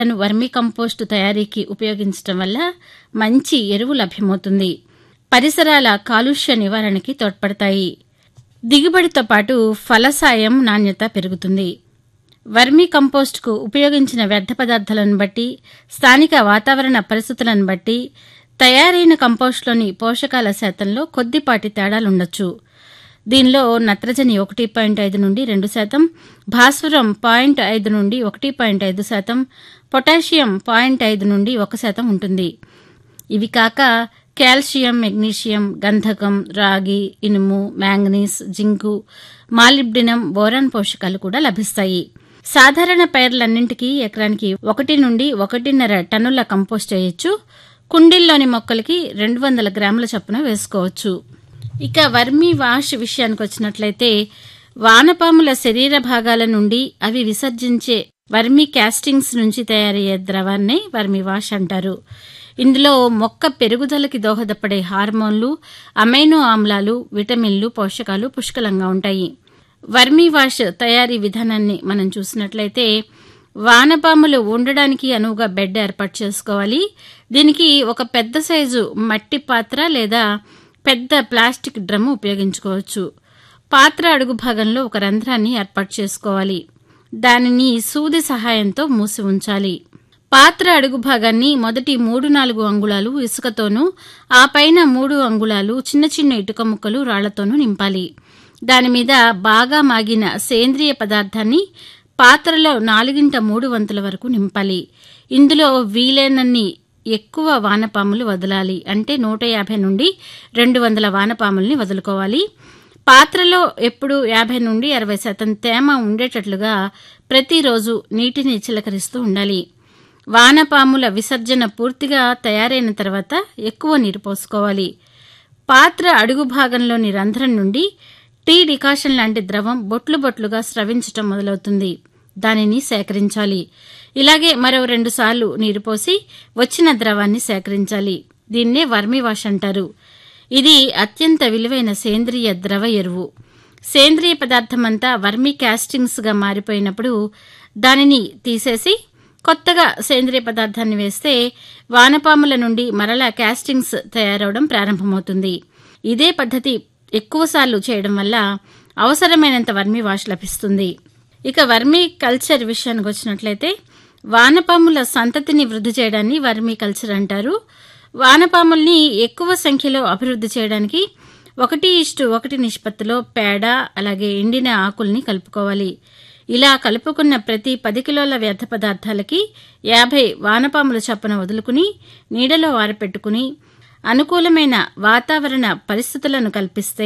ను vermi compost తయారీకి ఉపయోగించడం వల్ల మంచి ఎరువు లభ్యమవుతుంది పరిసరాల కాలుష్య నివారణకి తోడ్పడతాయి దిగుబడితో పాటు ఫలసాయం నాణ్యత పెరుగుతుంది వర్మీ కంపోస్ట్కు ఉపయోగించిన వ్యర్థ పదార్థాలను బట్టి స్థానిక వాతావరణ పరిస్థితులను బట్టి తయారైన కంపోస్ట్లోని పోషకాల శాతంలో కొద్దిపాటి తేడాలుండొచ్చు దీనిలో నత్రజని ఒకటి పాయింట్ ఐదు నుండి రెండు శాతం భాస్వరం పాయింట్ ఐదు నుండి ఒకటి పాయింట్ ఐదు శాతం పొటాషియం పాయింట్ ఐదు నుండి ఒక శాతం ఉంటుంది ఇవి కాక కాల్షియం మెగ్నీషియం గంధకం రాగి ఇనుము మ్యాంగనీస్ జింకు మాలిబ్డినం బోరాన్ పోషకాలు కూడా లభిస్తాయి సాధారణ పైర్లన్నింటికీ ఎకరానికి ఒకటి నుండి ఒకటిన్నర టన్నుల కంపోస్ట్ చేయొచ్చు కుండీల్లోని మొక్కలకి రెండు వందల గ్రాముల చొప్పున వేసుకోవచ్చు ఇక వర్మీ వాష్ విషయానికి వచ్చినట్లయితే వానపాముల శరీర భాగాల నుండి అవి విసర్జించే వర్మీ క్యాస్టింగ్స్ నుంచి తయారయ్యే ద్రవాన్ని వర్మీ వాష్ అంటారు ఇందులో మొక్క పెరుగుదలకి దోహదపడే హార్మోన్లు అమైనో ఆమ్లాలు విటమిన్లు పోషకాలు పుష్కలంగా ఉంటాయి వర్మీ వాష్ తయారీ విధానాన్ని మనం చూసినట్లయితే వానపాములు ఉండడానికి అనువుగా బెడ్ ఏర్పాటు చేసుకోవాలి దీనికి ఒక పెద్ద సైజు మట్టి పాత్ర లేదా పెద్ద ప్లాస్టిక్ డ్రమ్ ఉపయోగించుకోవచ్చు పాత్ర అడుగు భాగంలో ఒక రంధ్రాన్ని ఏర్పాటు చేసుకోవాలి దానిని సూది సహాయంతో మూసి ఉంచాలి పాత్ర అడుగు భాగాన్ని మొదటి మూడు నాలుగు అంగుళాలు ఇసుకతోనూ ఆ పైన మూడు అంగుళాలు చిన్న చిన్న ఇటుక ముక్కలు రాళ్లతోనూ నింపాలి దానిమీద బాగా మాగిన సేంద్రియ పదార్థాన్ని పాత్రలో నాలుగింట మూడు వంతుల వరకు నింపాలి ఇందులో వీలైనన్ని ఎక్కువ వానపాములు వదలాలి అంటే నూట యాభై నుండి రెండు వందల వానపాముల్ని వదులుకోవాలి పాత్రలో ఎప్పుడు యాభై నుండి అరవై శాతం తేమ ఉండేటట్లుగా ప్రతిరోజు నీటిని చిలకరిస్తూ ఉండాలి వానపాముల విసర్జన పూర్తిగా తయారైన తర్వాత ఎక్కువ నీరు పోసుకోవాలి పాత్ర అడుగు భాగంలోని రంధ్రం నుండి టీ డికాషన్ లాంటి ద్రవం బొట్లు బొట్లుగా స్రవించటం మొదలవుతుంది దానిని సేకరించాలి ఇలాగే మరో రెండు సార్లు నీరు పోసి వచ్చిన ద్రవాన్ని సేకరించాలి దీన్నే వర్మి వాష్ అంటారు ఇది అత్యంత విలువైన సేంద్రియ ద్రవ ఎరువు సేంద్రియ పదార్థమంతా వర్మి క్యాస్టింగ్స్గా మారిపోయినప్పుడు దానిని తీసేసి కొత్తగా సేంద్రియ పదార్థాన్ని వేస్తే వానపాముల నుండి మరలా క్యాస్టింగ్స్ తయారవడం ప్రారంభమవుతుంది ఇదే పద్ధతి ఎక్కువసార్లు చేయడం వల్ల అవసరమైనంత వర్మి వాష్ లభిస్తుంది ఇక వర్మీ కల్చర్ విషయానికి వచ్చినట్లయితే వానపాముల సంతతిని వృద్ధి చేయడాన్ని వర్మీ కల్చర్ అంటారు వానపాముల్ని ఎక్కువ సంఖ్యలో అభివృద్ధి చేయడానికి ఒకటి ఇష్టు ఒకటి నిష్పత్తిలో పేడ అలాగే ఎండిన ఆకుల్ని కలుపుకోవాలి ఇలా కలుపుకున్న ప్రతి పది కిలోల వ్యర్థ పదార్థాలకి యాభై వానపాముల చప్పున వదులుకుని నీడలో ఆరపెట్టుకుని అనుకూలమైన వాతావరణ పరిస్థితులను కల్పిస్తే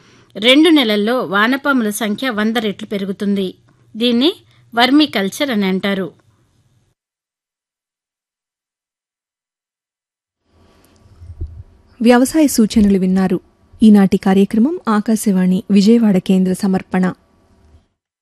రెండు నెలల్లో వానపాముల సంఖ్య వంద రెట్లు పెరుగుతుంది దీన్ని వర్మీ కల్చర్ అని అంటారు వ్యవసాయ సూచనలు విన్నారు ఈనాటి కార్యక్రమం ఆకాశవాణి విజయవాడ కేంద్ర సమర్పణ